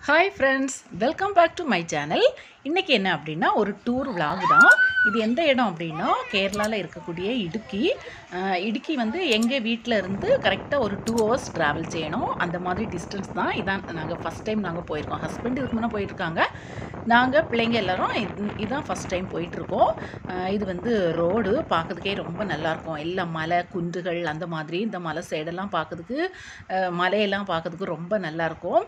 hi friends welcome back to my channel இன்றைக்கி என்ன அப்படின்னா ஒரு டூர் vlog தான் இது எந்த இடம் அப்படின்னா கேரளாவில் இருக்கக்கூடிய இடுக்கி அஹ், இடுக்கி வந்து எங்கள் வீட்டில் இருந்து கரெக்டாக ஒரு டூ ஹவர்ஸ் ட்ராவல் செய்யணும் அந்த மாதிரி டிஸ்டன்ஸ் தான் இதான் நாங்கள் ஃபஸ்ட் டைம் நாங்கள் போயிருக்கோம் ஹஸ்பண்ட் இதுக்கு முன்னே போயிருக்காங்க நாங்கள் பிள்ளைங்க எல்லாரும் இது- இதான் ஃபஸ்ட் டைம் போயிட்டுருக்கோம் இது வந்து ரோடு பார்க்கறதுக்கே ரொம்ப நல்லாயிருக்கும் எல்லாம் மலை குன்றுகள் அந்த மாதிரி இந்த மலை சைடெல்லாம் பார்க்கறதுக்கு அஹ், மலையெல்லாம் பார்க்கறதுக்கு ரொம்ப நல்லாயிருக்கும்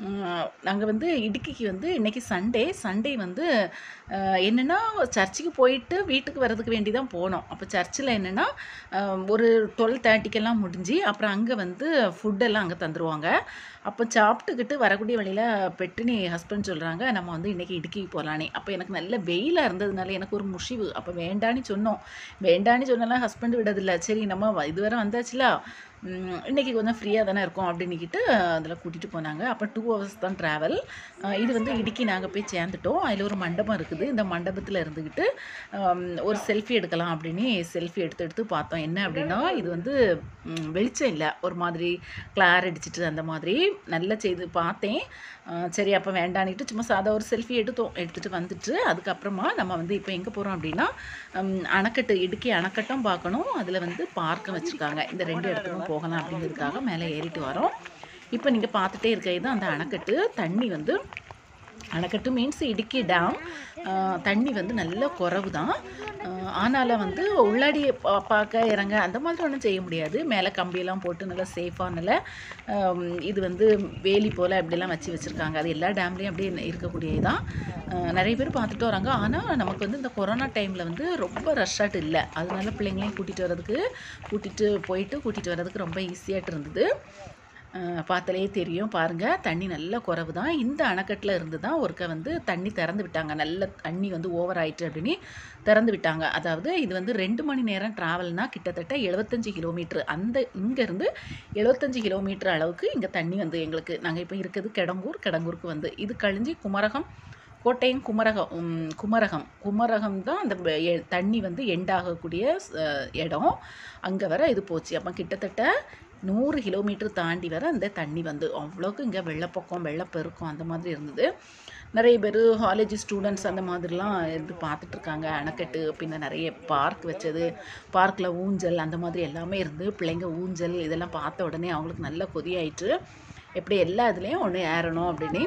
நாங்கள் வந்து இடுக்கிக்கு வந்து இன்றைக்கி சண்டே சண்டே வந்து அஹ், என்னென்னா சர்ச்சுக்கு போயிட்டு வீட்டுக்கு வர்றதுக்கு வேண்டி தான் போனோம் அப்போ சர்ச்சில் என்னென்னா ஒரு டுவெல் தேர்ட்டிக்கெல்லாம் முடிஞ்சு அப்புறம் அங்கே வந்து ஃபுட்டெல்லாம் அங்கே தந்துடுவாங்க அப்போ சாப்பிட்டுக்கிட்டு வரக்கூடிய வழியில் பெட்டுனி ஹஸ்பண்ட் சொல்கிறாங்க நம்ம வந்து இன்றைக்கி இடுக்கிக்கு போகலானே அப்போ எனக்கு நல்ல வெயிலாக இருந்ததுனால எனக்கு ஒரு முஷிவு அப்போ வேண்டான்னு சொன்னோம் வேண்டான்னு சொன்னாலும் ஹஸ்பண்ட் விடதில்லை சரி நம்ம வ- இதுவரை வந்தாச்சுல ம், இன்னைக்கு கொஞ்சம் ஃப்ரீயாக தானே இருக்கும் அப்படின்னுக்கிட்டு அதில் கூட்டிகிட்டு போனாங்க அப்போ டூ ஹவர்ஸ் தான் ட்ராவல் இது வந்து இடுக்கி நாங்கள் போய் சேர்ந்துட்டோம் அதில் ஒரு மண்டபம் இருக்குது இந்த மண்டபத்தில் இருந்துக்கிட்டு ஆம், ஒரு செல்ஃபி எடுக்கலாம் அப்படின்னு செல்ஃபி எடுத்து எடுத்து பார்த்தோம் என்ன அப்படின்னா இது வந்து ம், வெளிச்சம் இல்லை ஒரு மாதிரி கிளார் அடிச்சிட்டு அந்த மாதிரி நல்லா செய்து பார்த்தேன் ஆ, சரி அப்போ வேண்டான்னுட்டு சும்மா சாதா ஒரு செல்ஃபி எடுத்தோம் எடுத்துகிட்டு வந்துட்டு அதுக்கப்புறமா நம்ம வந்து இப்போ எங்கே போகிறோம் அப்படின்னா ம், அணைக்கட்டு இடுக்கி அணைக்கட்டும் பார்க்கணும் அதில் வந்து பார்க்கும் வச்சுருக்காங்க இந்த ரெண்டு இடத்துக்கும் போகலாம் அப்படிங்கிறதுக்காக மேலே ஏறிட்டு வரோம் இப்போ நீங்கள் பார்த்துட்டே இருக்க இது அந்த அணைக்கட்டு தண்ணி வந்து அணைக்கட்டு மீன்ஸ் இடுக்கி டேம் தண்ணி வந்து நல்ல குறவு தான் ஆனாலும் வந்து உள்ளாடி பா- பார்க்க இறங்க அந்த மாதிரி ஒன்றும் செய்ய முடியாது மேலே கம்பியெல்லாம் போட்டு நல்லா சேஃபாக நல்ல ஆம், இது வந்து வேலி போல் அப்படிலாம் வச்சு வச்சுருக்காங்க அது எல்லா டேம்லேயும் அப்படியே இருக்கக்கூடியது தான் நிறைய பேர் பார்த்துட்டு வராங்க ஆனால் நமக்கு வந்து இந்த கொரோனா டைமில் வந்து ரொம்ப ரஷ்ஷாட்டு இல்லை அதனால பிள்ளைங்களையும் கூட்டிகிட்டு வர்றதுக்கு கூட்டிகிட்டு போயிட்டு கூட்டிகிட்டு வர்றதுக்கு ரொம்ப ஈஸியாட்டு இருந்தது அஹ் பார்த்தாலே தெரியும் பாருங்கள் தண்ணி நல்ல குறைவு தான் இந்த அணைக்கட்டில் இருந்து தான் ஒருக்க வந்து தண்ணி திறந்து விட்டாங்க நல்ல தண்ணி வந்து ஓவர் ஆயிட்டு அப்படின்னு திறந்து விட்டாங்க அதாவது இது வந்து ரெண்டு மணி நேரம் ட்ராவல்னா கிட்டத்தட்ட எழுபத்தஞ்சு கிலோமீட்ரு அந்த இங்கேருந்து எழுபத்தஞ்சு கிலோமீட்டர் அளவுக்கு இங்கே தண்ணி வந்து எங்களுக்கு நாங்கள் இப்போ இருக்கிறது கிடங்கூர் கிடங்கூருக்கு வந்து இது கழிஞ்சு குமரகம் கோட்டையம் குமரகம் உம், குமரகம் குமரகம் தான் அந்த ப- எ- தண்ணி வந்து எண்டாகக்கூடிய அஹ், இடம் அங்கே வர இது போச்சு அப்போ கிட்டத்தட்ட நூறு கிலோமீட்டர் தாண்டி வர அந்த தண்ணி வந்து அவ்வளோக்கு இங்கே வெள்ளப்பொக்கம் வெள்ளப்பெருக்கம் அந்த மாதிரி இருந்தது நிறைய பேர் காலேஜ் ஸ்டூடெண்ட்ஸ் அந்த மாதிரிலாம் இருந்து பார்த்துட்ருக்காங்க அணைக்கட்டு பின்ன நிறைய பார்க் வச்சது பார்க்கில் ஊஞ்சல் அந்த மாதிரி எல்லாமே இருந்து பிள்ளைங்க ஊஞ்சல் இதெல்லாம் பார்த்த உடனே அவங்களுக்கு நல்ல கொதியாயிட்டு எப்படி எல்லா இதுலேயும் ஒன்று ஏறணும் அப்படின்னு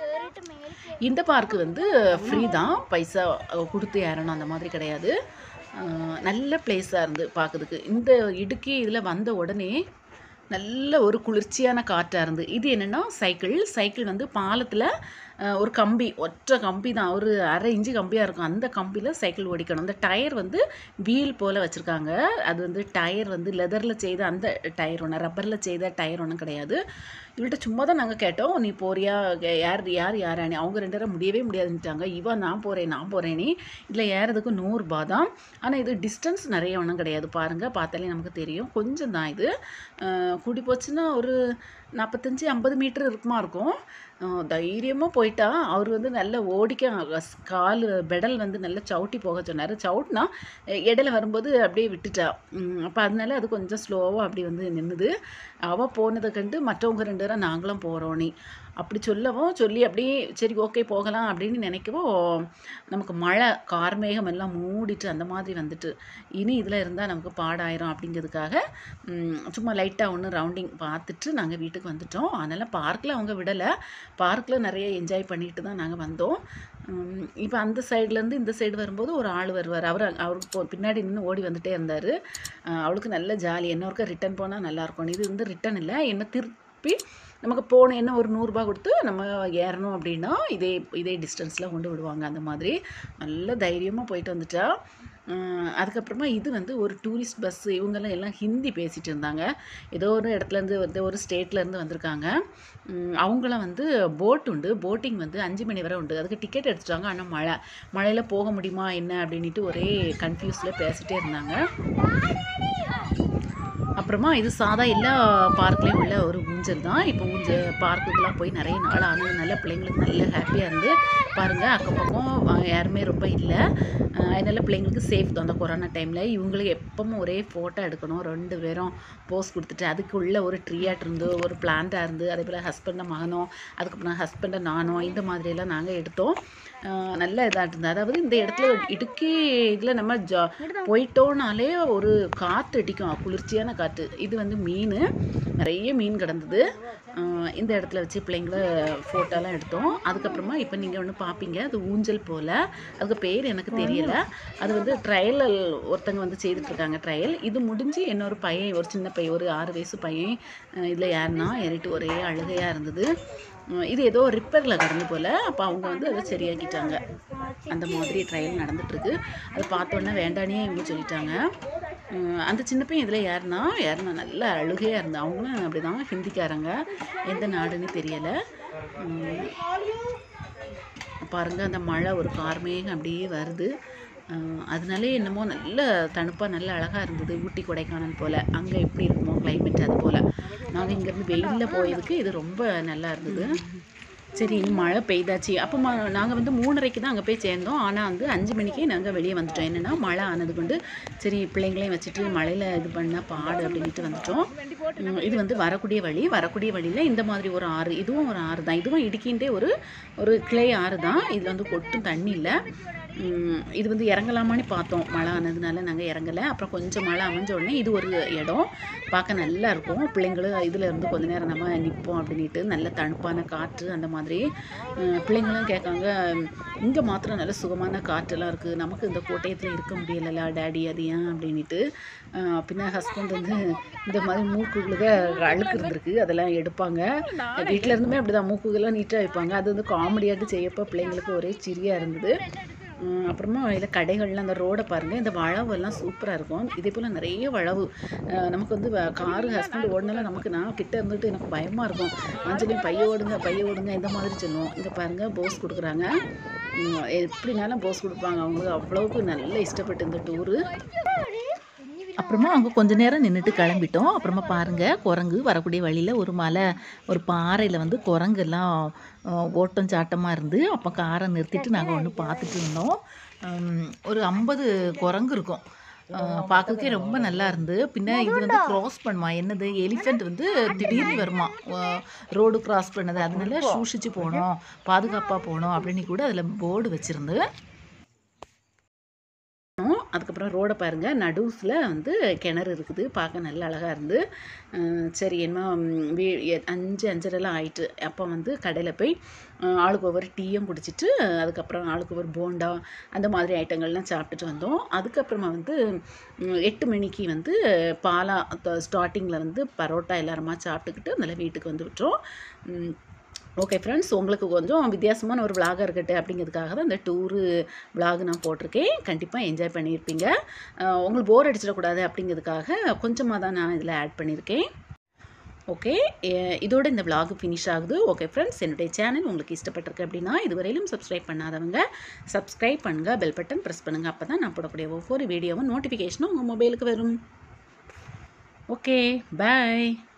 இந்த பார்க்கு வந்து ஃப்ரீ தான் பைசா அஹ், கொடுத்து ஏறணும் அந்த மாதிரி கிடையாது அஹ், நல்ல பிளேஸாக இருந்து பார்க்குறதுக்கு இந்த இடுக்கி இதில் வந்த உடனே நல்ல ஒரு குளிர்ச்சியான காற்றாக இருந்து இது என்னென்னா சைக்கிள் சைக்கிள் வந்து பாலத்தில் ஒரு கம்பி ஒற்றை கம்பி தான் ஒரு அரை இன்ச்சு கம்பியாக இருக்கும் அந்த கம்பியில் சைக்கிள் ஓடிக்கணும் அந்த டயர் வந்து வீல் போல் வச்சுருக்காங்க அது வந்து டயர் வந்து லெதரில் செய்த அந்த டயர் ஒன்று ரப்பரில் செய்த டயர் ஒன்றும் கிடையாது இவள்கிட்ட சும்மா தான் நாங்கள் கேட்டோம் நீ போறியா கே- யார் யார் யாரானே அவங்க ரெண்டு பேரும் முடியவே முடியாதுன்ட்டாங்க இவன் நான் போகிறேன் நான் போகிறேனே இதில் ஏறதுக்கு நூறுரூபா தான் ஆனால் இது டிஸ்டன்ஸ் நிறைய ஒன்றும் கிடையாது பாருங்கள் பார்த்தாலே நமக்கு தெரியும் கொஞ்சம் தான் இது அஹ் கூடி போச்சுன்னா ஒரு நாற்பத்தஞ்சு ஐம்பது மீட்டர் இருக்குமா இருக்கும் தைரியமாக போயிட்டா அவர் வந்து நல்ல ஓடிக்க கால் பெடல் வந்து நல்லா சவுட்டி போக சொன்னார் சவுட்னா இடையில வரும்போது அப்படியே விட்டுட்டா அப்போ அதனால அது கொஞ்சம் ஸ்லோவாக அப்படி வந்து நின்றுது அவள் போனதை கண்டு மற்றவங்க ரெண்டு பேரும் நாங்களும் போகிறோம் நீ அப்படி சொல்லவும் சொல்லி அப்படியே சரி ஓகே போகலாம் அப்படின்னு நினைக்கவும் நமக்கு மழை கார்மேகம் எல்லாம் மூடிட்டு அந்த மாதிரி வந்துட்டு இனி இதில் இருந்தால் நமக்கு பாடாயிரும் அப்படிங்கிறதுக்காக ம், சும்மா லைட்டாக ஒன்று ரவுண்டிங் பார்த்துட்டு நாங்கள் வீட்டுக்கு வந்துட்டோம் அதனால் பார்க்கில் அவங்க விடலை பார்க்கில் நிறைய என்ஜாய் பண்ணிட்டு தான் நாங்கள் வந்தோம் இப்போ அந்த சைட்லேருந்து இந்த சைடு வரும்போது ஒரு ஆள் வருவார் அவர் அவருக்கு போ- பின்னாடி நின்று ஓடி வந்துட்டே இருந்தார் அவளுக்கு நல்ல ஜாலி என்ன ஒருக்கா ரிட்டன் போனால் நல்லாயிருக்கும் இது வந்து ரிட்டன் இல்லை என்ன திருப்பி நமக்கு போன என்ன ஒரு நூறுரூபா கொடுத்து நம்ம ஏறணும் அப்படின்னா இதே இதே டிஸ்டன்ஸில் கொண்டு விடுவாங்க அந்த மாதிரி நல்ல தைரியமாக போயிட்டு வந்துட்டா உம், அதுக்கப்புறமா இது வந்து ஒரு டூரிஸ்ட் பஸ்ஸு இவங்கெல்லாம் எல்லாம் ஹிந்தி பேசிகிட்டு இருந்தாங்க ஏதோ ஒரு இடத்துலேருந்து வந்து ஒரு ஸ்டேட்லேருந்து வந்திருக்காங்க உம், அவங்களாம் வந்து போட் உண்டு போட்டிங் வந்து அஞ்சு மணி வரை உண்டு அதுக்கு டிக்கெட் எடுத்துட்டாங்க ஆனால் மழை மழையில் போக முடியுமா என்ன அப்படின்ட்டு ஒரே கன்ஃபியூஸில் பேசிகிட்டே இருந்தாங்க அப்புறம் அப்புறமா இது சாதா எல்லா பார்க்லேயும் உள்ள ஒரு ஊஞ்சல் தான் இப்போ ஊஞ்சல் பார்க்குக்கெலாம் போய் நிறைய நாள் ஆனதுனால பிள்ளைங்களுக்கு நல்ல ஹாப்பியாக இருந்து பாருங்கள் அக்கம் பக்கம் அஹ், யாருமே ரொம்ப இல்லை அஹ், அதனால பிள்ளைங்களுக்கு சேஃப் தான் அந்த கொரோனா டைமில் இவங்களுக்கு எப்பவும் ஒரே ஃபோட்டோ எடுக்கணும் ரெண்டு பேரும் போஸ் கொடுத்துட்டு அதுக்குள்ளே ஒரு ட்ரீயாட் இருந்து ஒரு பிளான்ட்டாக இருந்து அதே போல் ஹஸ்பண்டை மகனும் அதுக்கப்புறம் ஹஸ்பண்டை நானும் இந்த மாதிரியெல்லாம் நாங்கள் எடுத்தோம் அஹ், நல்ல இதாக இருந்தது அதாவது இந்த இடத்துல இடுக்கி இதில் நம்ம ஜா போயிட்டோனாலே ஒரு காற்று அடிக்கும் குளிர்ச்சியான காற்று இது வந்து மீன் நிறைய மீன் கிடந்தது அஹ், இந்த இடத்துல வச்சு பிள்ளைங்கள ஃபோட்டோலாம் எடுத்தோம் அதுக்கப்புறமா இப்போ நீங்கள் ஒன்று பார்ப்பீங்க அது ஊஞ்சல் போல் அதுக்கு பேர் எனக்கு தெரியல அது வந்து ட்ரையல் ஒருத்தங்க வந்து செய்துட்ருக்காங்க ட்ரையல் இது முடிஞ்சு இன்னொரு பையன் ஒரு சின்ன பையன் ஒரு ஆறு வயசு பையன் இதில் ஏறினா ஏறிட்டு ஒரே அழுகையாக இருந்தது அஹ் இது ஏதோ ரிப்பேரில் கடந்து போல் அப்போ அவங்க வந்து அதை சரியாக்கிட்டாங்க அந்த மாதிரி ட்ரையல் நடந்துட்டுருக்கு அதை பார்த்தோன்னே வேண்டானே இவங்க சொல்லிட்டாங்க அஹ் அந்த சின்ன பையன் இதில் யாருன்னா யாருன்னா நல்ல அழுகையாக இருந்தா அவங்களும் அப்படி தான் ஹிந்திக்காரங்க எந்த நாடுன்னு தெரியலை பாருங்க அந்த மழை ஒரு கார்மேகம் அப்படியே வருது அஹ் அதனாலே என்னமோ நல்ல தணுப்பாக நல்ல அழகாக இருந்தது ஊட்டி கொடைக்கானல் போல் அங்கே எப்படி இருக்குமோ climate அது போல் நாங்கள் இங்கேருந்து வெயிலில் போயதுக்கு இது ரொம்ப நல்லா இருந்தது சரி இனி மழை பெய்தாச்சு அப்போ ம நாங்கள் வந்து மூணரைக்கு தான் அங்கே போய் சேர்ந்தோம் ஆனால் வந்து அஞ்சு மணிக்கே நாங்கள் வெளியே வந்துட்டோம் என்னென்னா மழை ஆனது கொண்டு சரி பிள்ளைங்களையும் வச்சுட்டு மழையில் இது பண்ணால் பாடு அப்படின்ட்டு வந்துட்டோம் உம், இது வந்து வரக்கூடிய வழி வரக்கூடிய வழியில் இந்த மாதிரி ஒரு ஆறு இதுவும் ஒரு ஆறு தான் இதுவும் இடுக்கின்றே ஒரு ஒரு கிளை ஆறு தான் இதில் வந்து கொட்டும் தண்ணி இல்லை உம், இது வந்து இறங்கலாமான்னு பார்த்தோம் மழை ஆனதுனால நாங்கள் இறங்கலை அப்புறம் கொஞ்சம் மழை அமைஞ்ச உடனே இது ஒரு இடம் பார்க்க நல்லா இருக்கும் பிள்ளைங்களும் இதில் இருந்து கொஞ்ச நேரம் நம்ம நிற்போம் அப்படின்ட்டு நல்ல தணுப்பான காற்று அந்த மாதிரி உம், பிள்ளைங்களும் கேட்காங்க இங்கே மாத்திரம் நல்ல சுகமான காற்றெல்லாம் இருக்குது நமக்கு இந்த கோட்டயத்தில் இருக்க முடியலல்ல டேடி அது ஏன் அப்படின்ட்டு அஹ், பின்ன ஹஸ்பண்ட் வந்து இந்த மாதிரி மூக்குகளுக்கு அழுக்கு இருந்திருக்கு அதெல்லாம் எடுப்பாங்க வீட்டில் இருந்துமே அப்படிதான் மூக்குகள்லாம் நீட்டாக வைப்பாங்க அது வந்து காமெடியாக செய்யப்போ பிள்ளைங்களுக்கு ஒரே சிரியாக இருந்தது உம் அப்புறமா இதில் கடைகள்லாம் அந்த ரோடை பாருங்கள் இந்த வளவெல்லாம் சூப்பராக இருக்கும் இதே போல் நிறைய வளவு அஹ் நமக்கு வந்து காரு ஹஸ்பண்ட் ஓடினாலும் நமக்கு நான் கிட்ட இருந்துட்டு எனக்கு பயமாக இருக்கும் ஆஞ்சலியும் பைய ஓடுங்க பைய ஓடுங்க இந்த மாதிரி சொல்லுவோம் இதை பாருங்கள் போஸ் கொடுக்குறாங்க உம் எப்படினாலும் போஸ் கொடுப்பாங்க அவங்களுக்கு அவ்வளவுக்கு நல்ல இஷ்டப்பட்டு இந்த டூரு அப்புறமா அங்கே கொஞ்ச நேரம் நின்றுட்டு கிளம்பிட்டோம் அப்புறமா பாருங்கள் குரங்கு வரக்கூடிய வழியில் ஒரு மலை ஒரு பாறையில் வந்து குரங்கெல்லாம் அஹ், ஓட்டம் சாட்டமாக இருந்து அப்போ காரை நிறுத்திட்டு நாங்கள் ஒன்று பார்த்துட்டு இருந்தோம் உம், ஒரு ஐம்பது குரங்கு இருக்கும் பார்க்கறதுக்கே ரொம்ப நல்லா இருந்து பின்ன இது வந்து க்ராஸ் பண்ணுமா என்னது எலிஃபெண்ட் வந்து திடீர்னு வருமா ரோடு கிராஸ் பண்ணது அதனால சூஷிச்சு போகணும் பாதுகாப்பாக போகணும் அப்படின்னு கூட அதில் போர்டு வச்சுருந்து அதுக்கப்புறம் ரோடை பாருங்கள் நடுவில் வந்து கிணறு இருக்குது பார்க்க நல்ல அழகாக இருந்து அஹ் சரி என்ன ம், வீ எ- அஞ்சு அஞ்சரைலாம் ஆயிட்டு அப்போ வந்து கடையில் போய் அஹ், ஆளுக்கு ஒவ்வொரு டீயும் குடிச்சிட்டு அதுக்கப்புறம் ஆளுக்கு ஒரு போண்டா அந்த மாதிரி ஐட்டங்கள்லாம் சாப்பிட்டுட்டு வந்தோம் அதுக்கப்புறமா வந்து ம், எட்டு மணிக்கு வந்து பாலா ஸ்டார்டிங்கில் வந்து பரோட்டா எல்லாருமா சாப்பிட்டுக்கிட்டு அதில் வீட்டுக்கு வந்து விட்டோம் ம், ஓகே ஃப்ரெண்ட்ஸ் உங்களுக்கு கொஞ்சம் வித்தியாசமான ஒரு விலாகாக இருக்கட்டும் அப்படிங்கிறதுக்காக தான் இந்த டூரு விலாக் நான் போட்டிருக்கேன் கண்டிப்பாக என்ஜாய் பண்ணியிருப்பீங்க அஹ் உங்களுக்கு போர் அடிச்சிடக்கூடாது அப்படிங்கிறதுக்காக கொஞ்சமாக தான் நான் இதில் ஆட் பண்ணியிருக்கேன் ஓகே இதோட இந்த vlog ஃபினிஷ் ஆகுது ஓகே ஃப்ரெண்ட்ஸ் என்னுடைய சேனல் உங்களுக்கு இஷ்டப்பட்டிருக்கு அப்படின்னா இதுவரையிலும் சப்ஸ்கிரைப் பண்ணாதவங்க சப்ஸ்கிரைப் பண்ணுங்கள் பெல் பட்டன் ப்ரெஸ் பண்ணுங்கள் அப்போ தான் நான் போடக்கூடிய ஒவ்வொரு வீடியோவும் நோட்டிஃபிகேஷனும் உங்கள் மொபைலுக்கு வரும் ஓகே பாய்